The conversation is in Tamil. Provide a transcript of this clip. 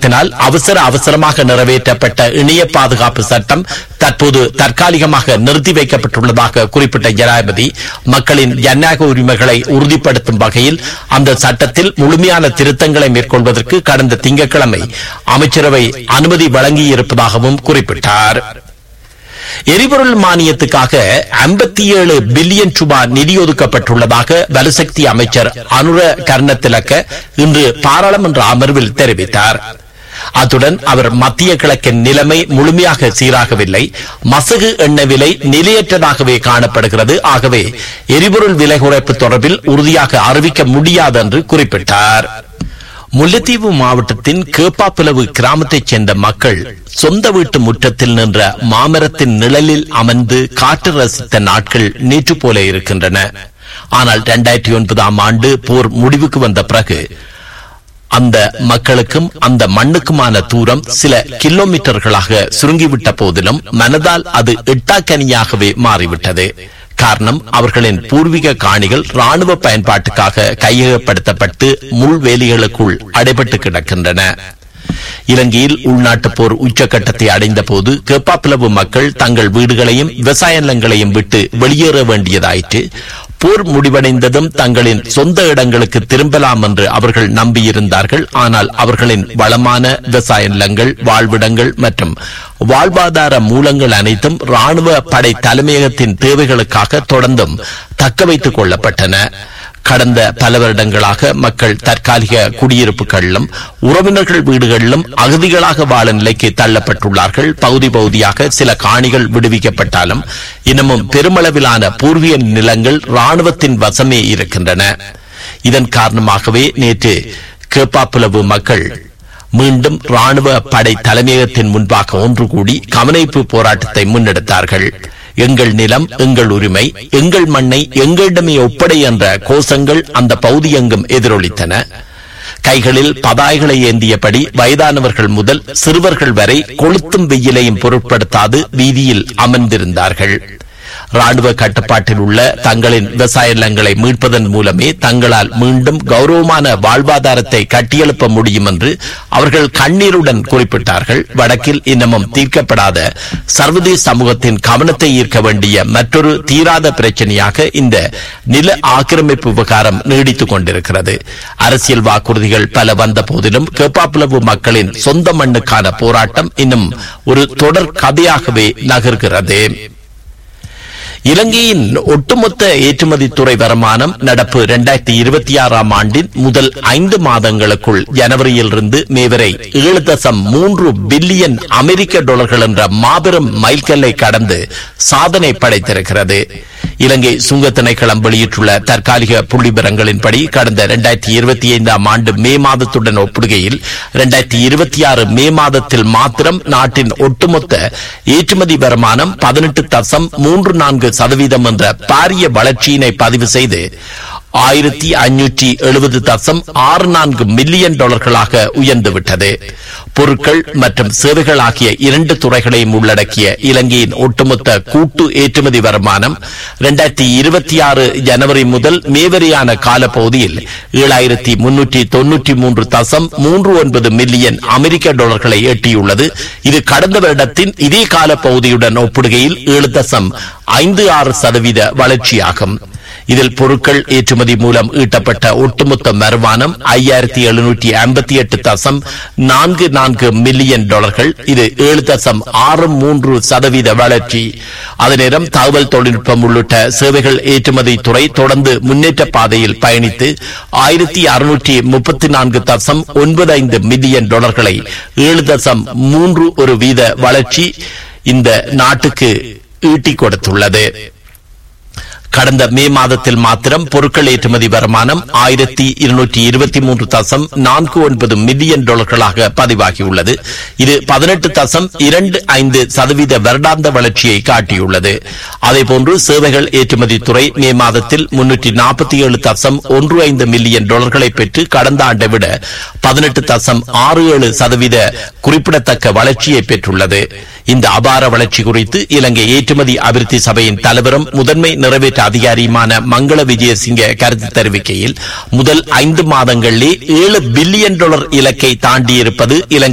காரணத்தினால் அவசர அவசரமாக நிறைவேற்றப்பட்ட இணைய பாதுகாப்பு சட்டம் தற்போது தற்காலிகமாக நிறுத்தி வைக்கப்பட்டுள்ளதாக குறிப்பிட்ட ஜனாதிபதி மக்களின் ஜனநாயக உரிமைகளை உறுதிப்படுத்தும் வகையில் அந்த சட்டத்தில் முழுமையான திருத்தங்களை மேற்கொள்வதற்கு கடந்த திங்கட்கிழமை அமைச்சரவை அனுமதி வழங்கியிருப்பதாகவும் குறிப்பிட்டார் எரிபொருள் மானியத்துக்காக ஐம்பத்தி ஏழு பில்லியன் ரூபாய் நிதி ஒதுக்கப்பட்டுள்ளதாக வலுசக்தி அமைச்சர் அனுர கர்ணத்திலக்க இன்று பாராளுமன்ற அமர்வில் தெரிவித்தார் அத்துடன் அவர் மத்திய கிழக்கின் நிலைமை முழுமையாக சீராகவில்லை மசகு எண்ணெய் விலை நிலையற்றதாகவே காணப்படுகிறது ஆகவே எரிபொருள் விலை குறைப்பு தொடர்பில் உறுதியாக அறிவிக்க முடியாது என்று குறிப்பிட்டார் முல்லைத்தீவு மாவட்டத்தின் கேப்பாப்பிளவு கிராமத்தைச் சேர்ந்த மக்கள் சொந்த வீட்டு முற்றத்தில் நின்ற மாமரத்தின் நிழலில் அமர்ந்து காற்று ரசித்த நாட்கள் நேற்று போல இருக்கின்றன ஆனால் இரண்டாயிரத்தி ஒன்பதாம் ஆண்டு போர் முடிவுக்கு வந்த பிறகு அந்த மக்களுக்கும் அந்த மண்ணுக்குமான தூரம் சில கிலோமீட்டர்களாக சுருங்கிவிட்ட போதிலும் மனதால் அது எட்டாக்கனியாகவே மாறிவிட்டது காரணம் அவர்களின் பூர்வீக காணிகள் ராணுவ பயன்பாட்டுக்காக கையகப்படுத்தப்பட்டு முள்வேலிகளுக்குள் அடைபட்டு கிடக்கின்றன இலங்கையில் உள்நாட்டு போர் உச்சகட்டத்தை அடைந்த போது கேப்பாப்பிளவு மக்கள் தங்கள் வீடுகளையும் விவசாய நிலங்களையும் விட்டு வெளியேற வேண்டியதாயிற்று போர் முடிவடைந்ததும் தங்களின் சொந்த இடங்களுக்கு திரும்பலாம் என்று அவர்கள் நம்பியிருந்தார்கள் ஆனால் அவர்களின் வளமான விவசாய நிலங்கள் வாழ்விடங்கள் மற்றும் வாழ்வாதார மூலங்கள் அனைத்தும் ராணுவ படை தலைமையகத்தின் தேவைகளுக்காக தொடர்ந்தும் தக்க வைத்துக் கொள்ளப்பட்டன கடந்த பல வருடங்களாக மக்கள் தற்காலிக குடியிருப்புகளிலும் உறவினர்கள் வீடுகளிலும் அகதிகளாக வாழ நிலைக்கு தள்ளப்பட்டுள்ளார்கள் பகுதி பகுதியாக சில காணிகள் விடுவிக்கப்பட்டாலும் இன்னமும் பெருமளவிலான பூர்வீக நிலங்கள் ராணுவத்தின் வசமே இருக்கின்றன இதன் காரணமாகவே நேற்று கேப்பாப்புலவு மக்கள் மீண்டும் ராணுவ படை தலைமையகத்தின் முன்பாக ஒன்று கூடி கவனிப்பு போராட்டத்தை முன்னெடுத்தார்கள் எங்கள் நிலம் எங்கள் உரிமை எங்கள் மண்ணை எங்களிடமே ஒப்படை என்ற கோஷங்கள் அந்த பகுதி எங்கும் எதிரொலித்தன கைகளில் பதாய்களை ஏந்தியபடி வயதானவர்கள் முதல் சிறுவர்கள் வரை கொளுத்தும் வெயிலையும் பொருட்படுத்தாது வீதியில் அமர்ந்திருந்தார்கள் ராணுவ கட்டுப்பாட்டில் உள்ள தங்களின் விவசாய நிலங்களை மீட்பதன் மூலமே தங்களால் மீண்டும் கௌரவமான வாழ்வாதாரத்தை கட்டியெழுப்ப முடியும் என்று அவர்கள் கண்ணீருடன் குறிப்பிட்டார்கள் வடக்கில் இன்னமும் தீர்க்கப்படாத சர்வதேச சமூகத்தின் கவனத்தை ஈர்க்க வேண்டிய மற்றொரு தீராத பிரச்சனையாக இந்த நில ஆக்கிரமிப்பு விவகாரம் நீடித்துக் கொண்டிருக்கிறது அரசியல் வாக்குறுதிகள் பல வந்த போதிலும் கேப்பாப்புலவு மக்களின் சொந்த மண்ணுக்கான போராட்டம் இன்னும் ஒரு தொடர் கதையாகவே நகர்கிறது இலங்கையின் ஒட்டுமொத்த ஏற்றுமதி துறை வருமானம் நடப்பு இரண்டாயிரத்தி இருபத்தி ஆறாம் ஆண்டின் முதல் ஐந்து மாதங்களுக்குள் ஜனவரியிலிருந்து மே வரை ஏழு தசம் மூன்று பில்லியன் அமெரிக்க டாலர்கள் என்ற மாபெரும் மைல்கல்லை கடந்து சாதனை படைத்திருக்கிறது இலங்கை சுங்க திணைக்களம் வெளியிட்டுள்ள தற்காலிக புள்ளிவிவரங்களின்படி கடந்த இரண்டாயிரத்தி இருபத்தி ஐந்தாம் ஆண்டு மே மாதத்துடன் ஒப்பிடுகையில் இரண்டாயிரத்தி இருபத்தி ஆறு மே மாதத்தில் மாத்திரம் நாட்டின் ஒட்டுமொத்த ஏற்றுமதி வருமானம் பதினெட்டு தசம் மூன்று நான்கு சதவீதம் என்ற பாரிய வளர்ச்சியினை பதிவு செய்து ஆயிரத்தி ஐநூற்றி எழுபது தசம் ஆறு நான்கு மில்லியன் டாலர்களாக உயர்ந்துவிட்டது பொருட்கள் மற்றும் சேவைகள் ஆகிய இரண்டு துறைகளையும் உள்ளடக்கிய இலங்கையின் ஒட்டுமொத்த கூட்டு ஏற்றுமதி வருமானம் இரண்டாயிரத்தி இருபத்தி ஆறு ஜனவரி முதல் மே வரையான காலப்பகுதியில் ஏழாயிரத்தி முன்னூற்றி தொன்னூற்றி மூன்று தசம் மூன்று ஒன்பது மில்லியன் அமெரிக்க டாலர்களை எட்டியுள்ளது இது கடந்த வருடத்தின் இதே காலப்பகுதியுடன் ஒப்பிடுகையில் ஏழு தசம் ஐந்து ஆறு சதவீத வளர்ச்சியாகும் இதில் பொருட்கள் ஏற்றுமதி மூலம் ஈட்டப்பட்ட ஒட்டுமொத்த வருமானம் ஐயாயிரத்தி எழுநூற்றி ஐம்பத்தி எட்டு தசம் நான்கு நான்கு மில்லியன் டாலர்கள் இது ஏழு தசம் ஆறு மூன்று சதவீத வளர்ச்சி அதே நேரம் தகவல் தொழில்நுட்பம் உள்ளிட்ட சேவைகள் ஏற்றுமதி துறை தொடர்ந்து முன்னேற்ற பாதையில் பயணித்து ஆயிரத்தி அறுநூற்றி முப்பத்தி நான்கு தசம் ஒன்பது ஐந்து மில்லியன் டாலர்களை ஏழு தசம் மூன்று ஒரு வீத வளர்ச்சி இந்த நாட்டுக்கு ஈட்டிக் கொடுத்துள்ளது கடந்த மே மாதத்தில் மாத்திரம் பொருட்கள் ஏற்றுமதி வருமானம் ஆயிரத்தி இருநூற்றி இருபத்தி மூன்று தசம் நான்கு ஒன்பது மில்லியன் டாலர்களாக பதிவாகியுள்ளது இது பதினெட்டு தசம் இரண்டு ஐந்து சதவீத வருடாந்த வளர்ச்சியை காட்டியுள்ளது அதேபோன்று சேவைகள் ஏற்றுமதி துறை மே மாதத்தில் முன்னூற்றி நாற்பத்தி ஏழு தசம் ஒன்று ஐந்து மில்லியன் டாலர்களை பெற்று கடந்த ஆண்டை விட பதினெட்டு தசம் ஆறு ஏழு சதவீத குறிப்பிடத்தக்க வளர்ச்சியை பெற்றுள்ளது இந்த அபார வளர்ச்சி குறித்து இலங்கை ஏற்றுமதி அபிவிருத்தி சபையின் தலைவரும் முதன்மை நிறைவேற்ற அதிகாரியுமான மங்கள விஜயசிங்க கருத்து தெரிவிக்கையில் முதல் ஐந்து மாதங்களிலே ஏழு பில்லியன் டாலர் இலக்கை தாண்டியிருப்பது இலங்கை